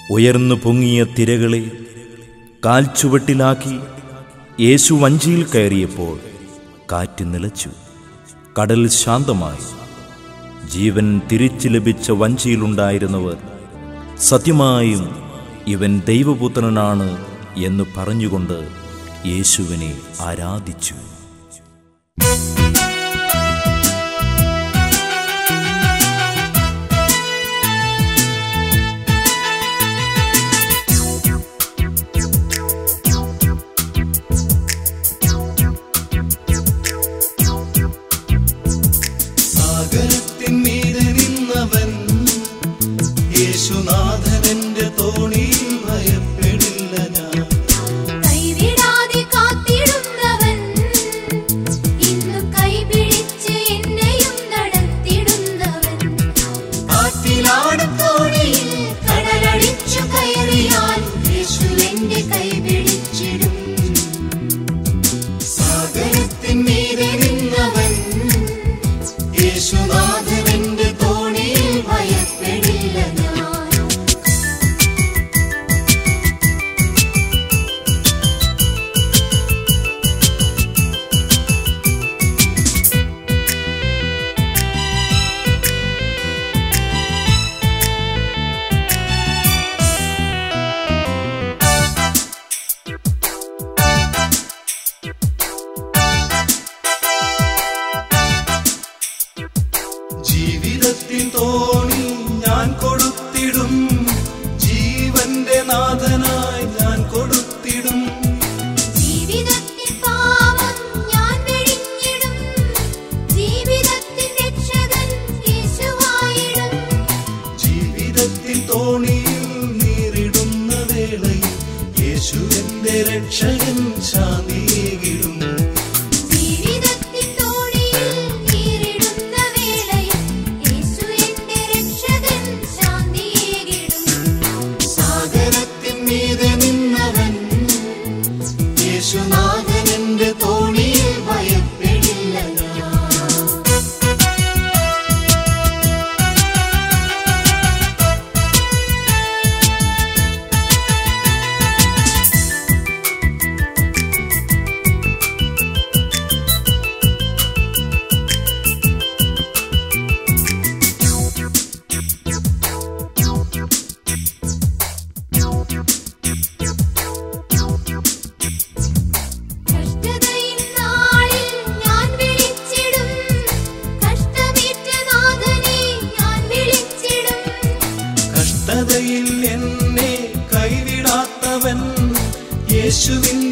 ഉയർന്നു പൊങ്ങിയ തിരകളെ കാൽച്ചുവട്ടിലാക്കി യേശു വഞ്ചിയിൽ കയറിയപ്പോൾ കാറ്റ് നിലച്ചു കടൽ ശാന്തമായി ജീവൻ തിരിച്ചു ലഭിച്ച വഞ്ചിയിലുണ്ടായിരുന്നവർ സത്യമായും ഇവൻ ദൈവപുത്രനാണ് എന്ന് പറഞ്ഞുകൊണ്ട് യേശുവിനെ ആരാധിച്ചു സാഗരത്തിൻ മീതെ നിന്നവൻ യേശുനാഥനന്റെ തോണിയിൽ ഭയപ്പെടില്ല ഞാൻ കൈവിടാതെ കാത്തിടുന്നവൻ ഇന്നും കൈപിടിച്ച് എന്നെയും നടത്തിടുന്നവൻ ആറ്റിലാടും തോണിയിൽ കടലടിച്ചു കയറിയാൽ യേശു എന്റെ കൈപിടിച്ചിടും സാഗരത്തിൻ മീതെ നിന്നവൻ യേശുനാഥനന്റെ തോണിയിൽ ഭയപ്പെടില്ല ഞാൻ ജീവിതത്തിൻ തോണി ഞാൻ കൊടുത്തിടും ജീവന്റെ നാഥനായി ഞാൻ കൊടുത്തിടും ജീവിതത്തിൻ പാവം ഞാൻ വെടിഞ്ഞിടും ജീവിതത്തിൻ രക്ഷകൻ യേശുവായിടും ജീവിതത്തിൻ തോണിയിൽ നീറിടുന്ന വേളയിൽ യേശുവിന്റെ രക്ഷകൻ ശാന്തിയേകിടും ജീവിതത്തിൻ തോണിയിൽ നീറിടുന്ന വേളയിൽ യേശു എന്റെ രക്ഷകൻ ശാന്തിയേകിടും സാഗരത്തിൻ മീതെ നിന്നവൻ യേശുനാഥനന്റെ തോണിയിൽ ഭയപ്പെടില്ല ഞാൻ കഷ്ടതയിൻ നാളിൽ ഞാൻ വിളിച്ചിടും കഷ്ടമേറ്റ നാഥനെ ഞാൻ വിളിച്ചിടും കഷ്ടതയിൽ എന്നെ കൈവിടാത്തവൻ യേശുവിൻ